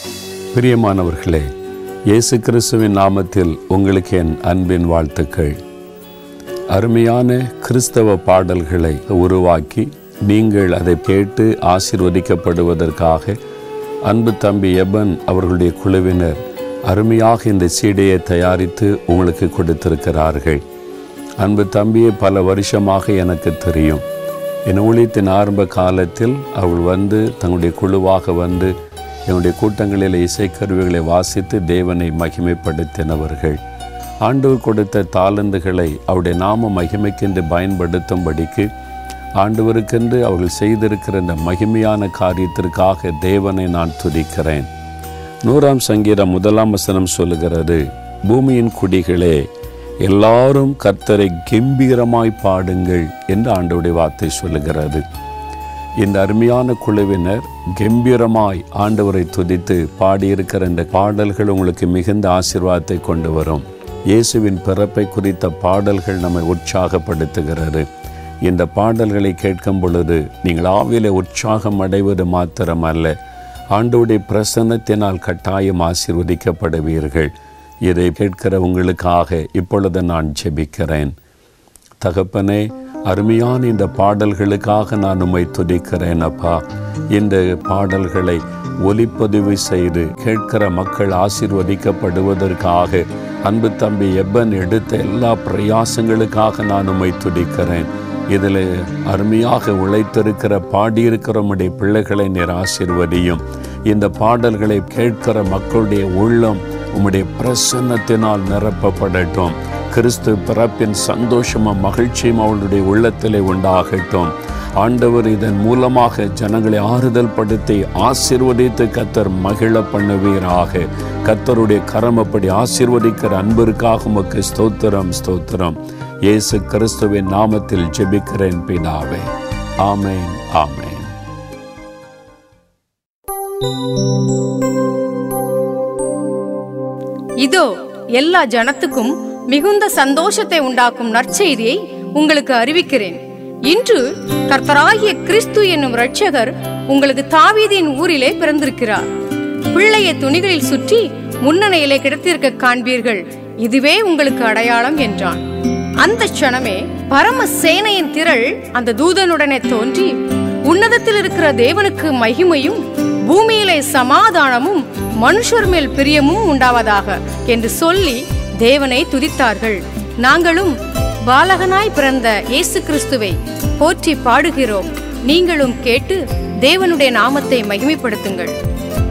பிரியமானவர்களே இயேசு கிறிஸ்துவின் நாமத்தில் உங்களுக்கு என் அன்பின் வாழ்த்துக்கள் அருமையான கிறிஸ்தவ பாடல்களை உருவாக்கி நீங்கள் அதை கேட்டு ஆசீர்வதிக்கப்படுவதற்காக அன்பு தம்பி எபன் அவர்களுடைய குழுவினர் அருமையாக இந்த சீடையை தயாரித்து உங்களுக்கு கொடுத்திருக்கிறார்கள் அன்பு தம்பியை பல வருஷமாக எனக்கு தெரியும் என் ஊழியத்தின் ஆரம்ப காலத்தில் அவள் வந்து தங்களுடைய குழுவாக வந்து என்னுடைய கூட்டங்களில் இசைக்கருவிகளை வாசித்து தேவனை மகிமைப்படுத்தினவர்கள் ஆண்டவர் கொடுத்த தாளந்துகளை அவருடைய நாம மகிமைக்கென்று பயன்படுத்தும்படிக்கு ஆண்டவருக்கென்று அவர்கள் செய்திருக்கிற இந்த மகிமையான காரியத்திற்காக தேவனை நான் துதிக்கிறேன் நூறாம் சங்கீதம் முதலாம் வசனம் சொல்லுகிறது பூமியின் குடிகளே எல்லாரும் கர்த்தரை கம்பீரமாய் பாடுங்கள் என்று ஆண்டவருடைய வார்த்தை சொல்லுகிறது இந்த அருமையான குழுவினர் கம்பீரமாய் ஆண்டவரை துதித்து பாடியிருக்கிற இந்த பாடல்கள் உங்களுக்கு மிகுந்த ஆசீர்வாதத்தை கொண்டு வரும் இயேசுவின் பிறப்பை குறித்த பாடல்கள் நம்மை உற்சாகப்படுத்துகிறது இந்த பாடல்களை கேட்கும் பொழுது நீங்கள் ஆவியிலே உற்சாகம் அடைவது மாத்திரமல்ல ஆண்டவுடைய பிரசன்னத்தினால் கட்டாயம் ஆசீர்வதிக்கப்படுவீர்கள் இதை கேட்கிற உங்களுக்காக இப்பொழுது நான் ஜெபிக்கிறேன் தகப்பனே அருமையான இந்த பாடல்களுக்காக நான் உம்மை துதிக்கிறேன் அப்பா இந்த பாடல்களை ஒலிப்பதிவு செய்து கேட்கிற மக்கள் ஆசீர்வதிக்கப்படுவதற்காக அன்பு தம்பி எப்பன் எடுத்த எல்லா பிரயாசங்களுக்காக நான் உம்மை துதிக்கிறேன் இதில் அருமையாக உழைத்திருக்கிற பாடியிருக்கிற உம்முடைய பிள்ளைகளை நீர் ஆசீர்வதியும் இந்த பாடல்களை கேட்கிற மக்களுடைய உள்ளம் உம்முடைய பிரசன்னத்தினால் நிரப்பப்படட்டும் கிறிஸ்து பிறப்பின் சந்தோஷமும் மகிழ்ச்சியும் அவளுடைய உள்ளத்திலே உண்டாகட்டும் ஆண்டவர் இதன் மூலமாக ஜனங்களை ஆறுதல் படுத்தி ஆசீர்வதித்து கத்தர் மகிழ பண்ணுவீராக கத்தருடைய கரமப்படி ஆசீர்வதிக்கிற அன்பிற்காக உமக்கு ஸ்தோத்திரம் ஸ்தோத்திரம் இயேசு கிறிஸ்துவின் நாமத்தில் ஜெபிக்கிறேன் பிதாவே ஆமேன் ஆமேன் இதோ எல்லா ஜனத்துக்கும் மிகுந்த சந்தோஷத்தை உண்டாக்கும் நற்செய்தியை உங்களுக்கு அறிவிக்கிறேன் இன்று கர்த்தராகிய கிறிஸ்து என்னும் இரட்சகர் உங்களுக்கு தாவீதின் ஊரிலே பிறந்திருக்கிறார் பிள்ளையை துணிகளில் சுற்றி முன்னணையிலே கிடத்திருக்க காண்பீர்கள் இதுவே உங்களுக்கு அடையாளம் என்றான் அந்த க்ஷணமே பரம சேனையின் திரள் அந்த தூதனுடனே தோன்றி உன்னதத்தில் இருக்கிற தேவனுக்கு மகிமையும் பூமியிலே சமாதானமும் மனுஷர் மேல் பிரியமும் உண்டாவதாக என்று சொல்லி தேவனை துதித்தார்கள் நாங்களும் பாலகனாய் பிறந்த இயேசு கிறிஸ்துவை போற்றி பாடுகிறோம் நீங்களும் கேட்டு தேவனுடைய நாமத்தை மகிமைப்படுத்துங்கள்